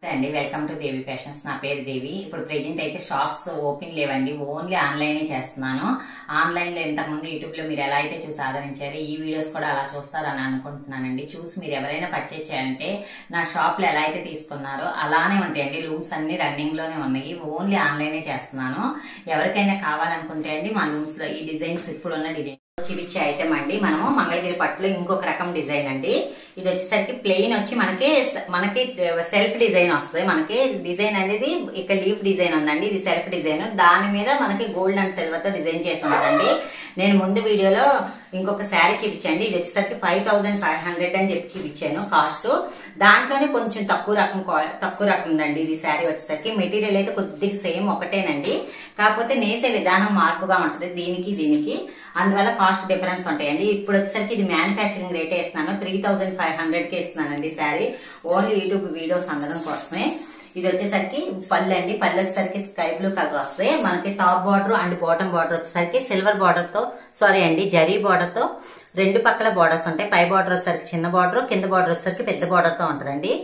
అండి welcome to Devi fashions నా పేరు దేవి ఇప్పుడు ప్రెజెంట్ అయితే షాప్స్ ఓపెన్ లేవండి ఓన్లీ ఆన్లైనే చేస్తున్నాను ఆన్లైన్లో ఇంతకుముందు యూట్యూబ్లో మీరు ఎలా అయితే చూసి ఆదరించారో ఈ వీడియోస్ కూడా అలా చూస్తారని అనుకుంటున్నానండి చూసి మీరు ఎవరైనా పర్చేజ్ చేయాలంటే నా షాప్లో ఎలా అయితే తీసుకున్నారో అలానే ఉంటాయండి లూమ్స్ అన్ని రన్నింగ్లోనే ఉన్నాయి ఓన్లీ ఆన్లైనే చేస్తున్నాను ఎవరికైనా కావాలనుకుంటే అండి మా లూమ్స్లో ఈ డిజైన్స్ ఇప్పుడు ఉన్న డిజైన్ చూపించే ఐటమ్ అండి మనము మంగళగిరి పట్టులో ఇంకొక రకం డిజైన్ అండి ఇది వచ్చేసరికి ప్లెయిన్ వచ్చి మనకి మనకి సెల్ఫ్ డిజైన్ వస్తుంది మనకి డిజైన్ అనేది ఇక్కడ లీఫ్ డిజైన్ ఉందండి ఇది సెల్ఫ్ డిజైన్ దాని మీద మనకి గోల్డ్ అండ్ సిల్వర్ తో డిజైన్ చేసి ఉందండి నేను ముందు వీడియోలో ఇంకొక శారీ చూపించండి ఇది వచ్చేసరికి ఫైవ్ థౌసండ్ ఫైవ్ హండ్రెడ్ అని చెప్పి చూపించాను కాస్ట్ దాంట్లోనే కొంచెం తక్కువ రకం క్వా- తక్కువ రకం ఉందండి ఇది శారీ వచ్చేసరికి మెటీరియల్ అయితే కొద్దిగా సేమ్ ఒకటేనండి కాకపోతే నేసే విధానం మార్పుగా ఉంటుంది దీనికి దీనికి అందువల్ల కాస్ట్ డిఫరెన్స్ ఉంటాయండి ఇప్పుడు వచ్చేసరికి ఇది మ్యానుఫ్యాక్చరింగ్ రేట్ వేస్తున్నాను త్రీ థౌసండ్ ఫైవ్ హండ్రెడ్కి ఇస్తున్నానండి శారీ ఓన్లీ యూట్యూబ్ వీడియోస్ అందడం కోసమే ఇది వచ్చేసరికి పళ్ళు అండి పళ్ళు వచ్చేసరికి స్కై బ్లూ కలర్ వస్తాయి మనకి top border and bottom border వచ్చేసరికి సిల్వర్ బార్డర్ తో సారీ అండి జరీ బార్డర్ తో రెండు పక్కల బార్డర్స్ ఉంటాయి పై బార్డర్ వచ్చేసరికి చిన్న బార్డర్ కింద బార్డర్ వచ్చేసరికి పెద్ద బార్డర్ తో ఉంటుందండి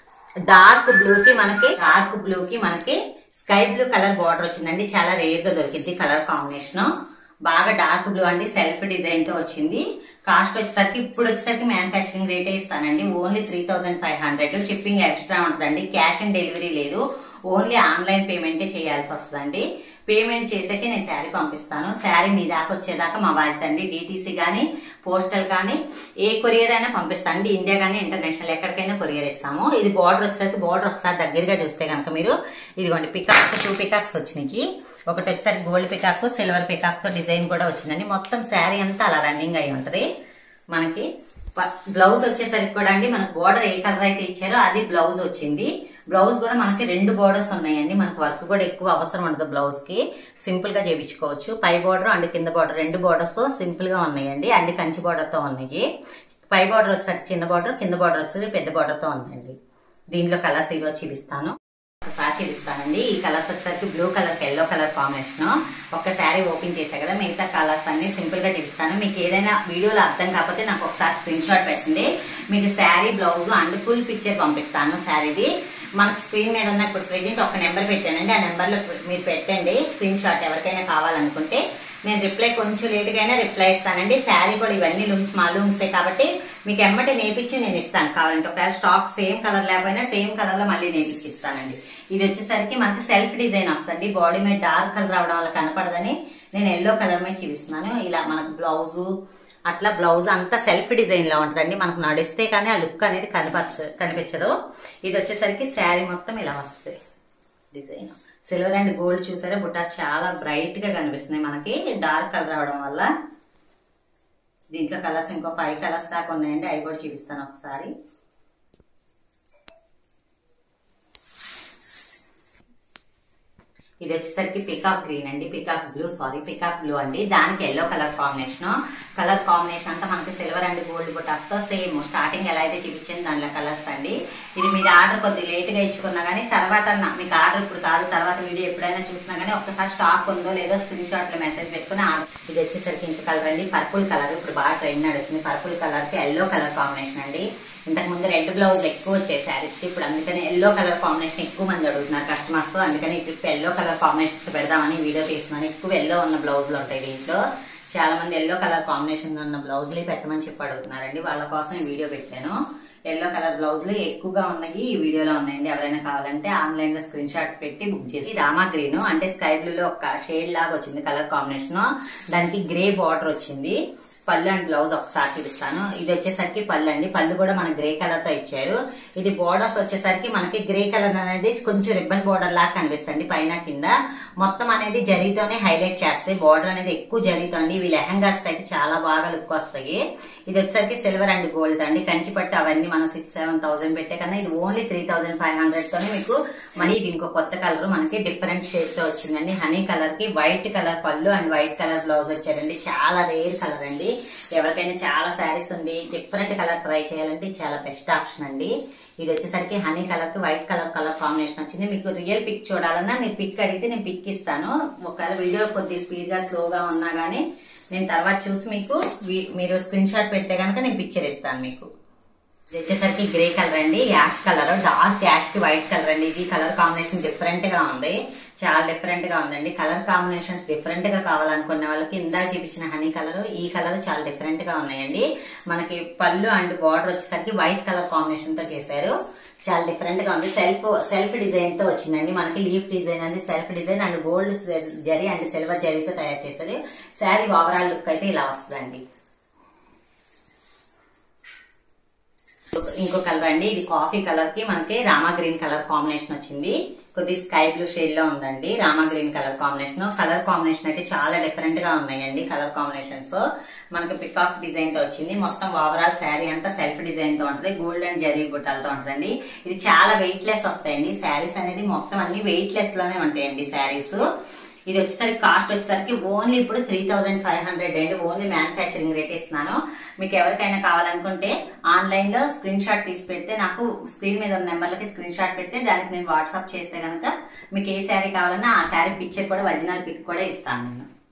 డార్క్ బ్లూ కి మనకి డార్క్ బ్లూ కి మనకి స్కై బ్లూ కలర్ బార్డర్ వచ్చిందండి చాలా రేర్ గా దొరికింది కలర్ కాంబినేషన్ బాగా డార్క్ బ్లూ అండి సెల్ఫ్ డిజైన్ తో వచ్చింది కాస్ట్ వచ్చేసరికి ఇప్పుడు వచ్చేసరికి మ్యానుఫ్యాక్చరింగ్ రేటే ఇస్తానండి only three thousand five hundred shipping extra ఉంటుందండి క్యాష్ ఆన్ డెలివరీ లేదు ఓన్లీ ఆన్లైన్ పేమెంటే చేయాల్సి వస్తుందండి పేమెంట్ చేసాక నేను శారీ పంపిస్తాను శారీ మీ దాకా వచ్చేదాకా మా వాయిస్ అండి డిటీసీ కానీ పోస్టల్ కానీ ఏ కొరియర్ అయినా పంపిస్తాను అండి ఇండియా కానీ ఇంటర్నేషనల్ ఎక్కడికైనా కొరియర్ ఇస్తాము ఇది బార్డర్ వచ్చేసరికి బార్డర్ ఒకసారి దగ్గరగా చూస్తే కనుక మీరు ఇదిగోండి పికాక్స్ టూ పికాక్స్ వచ్చినాయి ఒకటి వచ్చేసరికి గోల్డ్ పికాక్ సిల్వర్ పికాక్ తో డిజైన్ కూడా వచ్చిందండి మొత్తం శారీ అంతా అలా రన్నింగ్ అయి ఉంటది మనకి ప- బ్లౌజ్ వచ్చేసరికి కూడా అండి మనకు బోర్డర్ ఏ కలర్ అయితే ఇచ్చారో అది బ్లౌజ్ వచ్చింది బ్లౌజ్ కూడా మనకి రెండు బోర్డర్స్ ఉన్నాయండి మనకు వర్క్ కూడా ఎక్కువ అవసరం ఉండదు బ్లౌజ్ కి సింపుల్ గా చేయించుకోవచ్చు పై బోర్డర్ అండ్ కింద బోర్డర్ రెండు బోర్డర్స్ సింపుల్ గా ఉన్నాయండి అండ్ కంచి బోర్డర్ తో ఉన్నాయి పై బోర్డర్ వచ్చేసరికి చిన్న బోర్డర్ కింద బోర్డర్ వచ్చేసరికి పెద్ద బోర్డర్ తో ఉందండి దీంట్లో కలర్స్ ఈరోజు చూపిస్తాను ఒకసారి చూపిస్తానండి ఈ కలర్స్ వచ్చేసరికి blue colour yellow colour combination ఒక శారీ ఓపెన్ చేశా కదా మిగతా కలర్స్ అన్ని సింపుల్ గా చూపిస్తాను మీకు ఏదైనా వీడియోలో అర్థం కాకపోతే నాకు ఒకసారి స్క్రీన్ షాట్ పెట్టండి మీకు sari blouse and full picture పంపిస్తాను శారీది మనకు స్క్రీన్ మీద ఉన్న ఇప్పుడు ప్రెజెంట్ ఒక నెంబర్ పెట్టానండి ఆ నెంబర్లో మీరు పెట్టండి స్క్రీన్ షాట్ ఎవరికైనా కావాలనుకుంటే నేను రిప్లై కొంచెం లేట్గా అయినా రిప్లై ఇస్తానండి శారీ కూడా ఇవన్నీ లూమ్స్ మా లూమ్సే కాబట్టి మీకు ఎమ్మటే నేర్పించి నేను ఇస్తాను కావాలంటే ఒకవేళ స్టాక్ సేమ్ కలర్ లేకపోయినా సేమ్ కలర్ లో మళ్ళీ నేర్పించి ఇస్తానండి ఇది వచ్చేసరికి మనకి సెల్ఫ్ డిజైన్ వస్తుంది బాడీ మీద డార్క్ కలర్ రావడం వల్ల కనపడదని నేను ఎల్లో కలర్ మీద చూపిస్తున్నాను ఇలా మనకు బ్లౌజు అట్లా బ్లౌజ్ అంతా సెల్ఫ్ డిజైన్ లో ఉంటుందండి మనకు నడిస్తే కానీ ఆ లుక్ అనేది కనిపించ కనిపించదు ఇది వచ్చేసరికి శారీ మొత్తం ఇలా వస్తుంది డిజైన్ సిల్వర్ అండ్ గోల్డ్ చూసారా బుటాస్ చాలా బ్రైట్ గా కనిపిస్తున్నాయి మనకి డార్క్ కలర్ రావడం వల్ల దీంట్లో కలర్స్ ఇంకో ఫైవ్ కలర్స్ దాకా ఉన్నాయండి అవి కూడా చూపిస్తాను ఒకసారి ఇది వచ్చేసరికి పికాక్ గ్రీన్ అండి peacock blue sorry peacock blue అండి దానికి yellow colour combination colour combination అంతా మనకి సిల్వర్ అండ్ గోల్డ్ బుటాస్తో సేమ్ స్టార్టింగ్ ఎలా అయితే చూపించింది దానిలో కలర్స్ అండి ఇది మీరు ఆర్డర్ కొద్ది లేట్ గా ఇచ్చుకున్నా కానీ తర్వాత నా- మీకు ఆర్డర్ ఇప్పుడు కాదు తర్వాత వీడియో ఎప్పుడైనా చూసినా కానీ ఒక్కసారి స్టాక్ ఉందో లేదో స్క్రీన్ షాట్ లో మెసేజ్ పెట్టుకుని ఆర్డర్ ఇది వచ్చేసరికి ఇంత కలర్ అండి పర్పుల్ కలర్ ఇప్పుడు బాగా ట్రెండ్ నడుస్తుంది పర్పుల్ కలర్ కి ఎల్లో కలర్ కాంబినేషన్ అండి ఇంతకు ముందు రెడ్ బ్లౌజ్ ఎక్కువ వచ్చాయి శారీస్ ఇప్పుడు అందుకని ఎల్లో కలర్ కాంబినేషన్ ఎక్కువ మంది అడుగుతున్నారు కస్టమర్స్ అందుకని ఇప్పుడు ఎల్లో కలర్ కాంబినేషన్ పెడదామని వీడియో తీస్తున్నాను ఎక్కువ ఎల్లో ఉన్న బ్లౌజులు ఉంటాయి దీంట్లో చాలా మంది ఎల్లో కలర్ కాంబినేషన్ ఉన్న బ్లౌజులు పెట్టమని చెప్పి అడుగుతున్నారండి వాళ్ళ కోసం ఈ వీడియో పెట్టాను ఎల్లో కలర్ బ్లౌజులు ఎక్కువగా ఉన్నాయి ఈ వీడియోలో ఉన్నాయండి ఎవరైనా కావాలంటే ఆన్లైన్ లో స్క్రీన్ షాట్ పెట్టి బుక్ చేసి రామా గ్రీన్ అంటే స్కై బ్లూ లో ఒక షేడ్ లాగా వచ్చింది కలర్ కాంబినేషన్ దానికి గ్రే బార్డర్ వచ్చింది పళ్ళు అండ్ బ్లౌజ్ ఒకసారి చూపిస్తాను ఇది వచ్చేసరికి పళ్ళు అండి పళ్ళు కూడా మన గ్రే కలర్ తో ఇచ్చారు ఇది బోర్డర్స్ వచ్చేసరికి మనకి గ్రే కలర్ అనేది కొంచెం రిబ్బన్ బోర్డర్ లాగా కనిపిస్తుంది పైన కింద మొత్తం అనేది జరీతోనే హైలైట్ చేస్తాయి బోర్డర్ అనేది ఎక్కువ జరీతో అండి ఇవి లెహంగాస్ అయితే చాలా బాగా లుక్ వస్తాయి ఇది వచ్చేసరికి సిల్వర్ అండ్ గోల్డ్ అండి కంచి పట్టు అవన్నీ మనం సిక్స్ సెవెన్ థౌసండ్ పెట్టే కన్నా ఇది only three thousand five hundred తోనే మీకు మనీ ఇది ఇంకో కొత్త కలర్ మనకి డిఫరెంట్ షేప్ తో వచ్చిందండి హనీ కలర్ కి white colour pallu and white colour blouse వచ్చారండి చాలా రేర్ కలర్ అండి ఎవరికైనా చాలా శారీస్ ఉండి డిఫరెంట్ కలర్ ట్రై చేయాలంటే ఇది చాలా బెస్ట్ ఆప్షన్ అండి ఇది వచ్చేసరికి హనీ కలర్ కి వైట్ కలర్ కలర్ కాంబినేషన్ వచ్చింది మీకు రియల్ పిక్ చూడాలన్నా మీరు పిక్ అడిగితే నేను పిక్ ఇస్తాను ఒకవేళ వీడియో కొద్ది స్పీడ్ గా స్లోగా ఉన్నా గానీ నేను తర్వాత చూసి మీకు వీ- మీరు స్క్రీన్ షాట్ పెడితే కనుక నేను పిక్చర్ ఇస్తాను మీకు ఇది వచ్చేసరికి గ్రే కలర్ అండి యాష్ కలర్ డార్క్ యాష్ కి వైట్ కలర్ అండి ఇది కలర్ కాంబినేషన్ డిఫరెంట్ గా ఉంది చాలా డిఫరెంట్ గా ఉందండి కలర్ కాంబినేషన్స్ డిఫరెంట్ గా కావాలనుకునే వాళ్ళకి ఇందాక చూపించిన హనీ కలర్ ఈ కలర్ చాలా డిఫరెంట్ గా ఉన్నాయండి మనకి పళ్ళు అండ్ బార్డర్ వచ్చేసరికి వైట్ కలర్ కాంబినేషన్ తో చేశారు చాలా డిఫరెంట్ గా ఉంది సెల్ఫ్ సెల్ఫ్ డిజైన్ తో వచ్చిందండి మనకి లీఫ్ డిజైన్ అనేది self design and gold zari and silver జరీతో తయారు చేశారు శారీ ఓవరాల్ లుక్ అయితే ఇలా వస్తుందండి ఇంకో కలర్ అండి ఇది కాఫీ కలర్ కి మనకి రామా గ్రీన్ కలర్ కాంబినేషన్ వచ్చింది కొద్ది స్కై బ్లూ షేడ్ లో ఉందండి Rama green colour combination colour combination అయితే చాలా డిఫరెంట్ గా ఉన్నాయండి కలర్ కాంబినేషన్స్ మనకి పికాక్ డిజైన్ తో వచ్చింది మొత్తం ఓవరాల్ శారీ అంతా సెల్ఫ్ డిజైన్ తో ఉంటుంది గోల్డ్ అండ్ జరీ బుట్టాలతో ఉంటుందండి ఇది చాలా వెయిట్ లెస్ వస్తాయండి శారీస్ అనేది మొత్తం అన్ని వెయిట్ లెస్ లోనే ఉంటాయండి శారీస్ ఇది వచ్చేసరికి కాస్ట్ వచ్చేసరికి ఓన్లీ ఇప్పుడు త్రీ థౌజండ్ ఫైవ్ హండ్రెడ్ అండి ఓన్లీ మ్యానుఫ్యాక్చరింగ్ రేట్ ఇస్తున్నాను మీకు ఎవరికైనా కావాలనుకుంటే ఆన్లైన్ లో స్క్రీన్ షాట్ తీసి పెడితే నాకు స్క్రీన్ మీద ఉన్న నెంబర్లకి స్క్రీన్ షాట్ పెడితే దానికి నేను వాట్సాప్ చేస్తే కనుక మీకు ఏ శారీ కావాలన్నా ఆ శారీ పిక్చర్ కూడా ఒరిజినల్ పిక్ కూడా ఇస్తాను నేను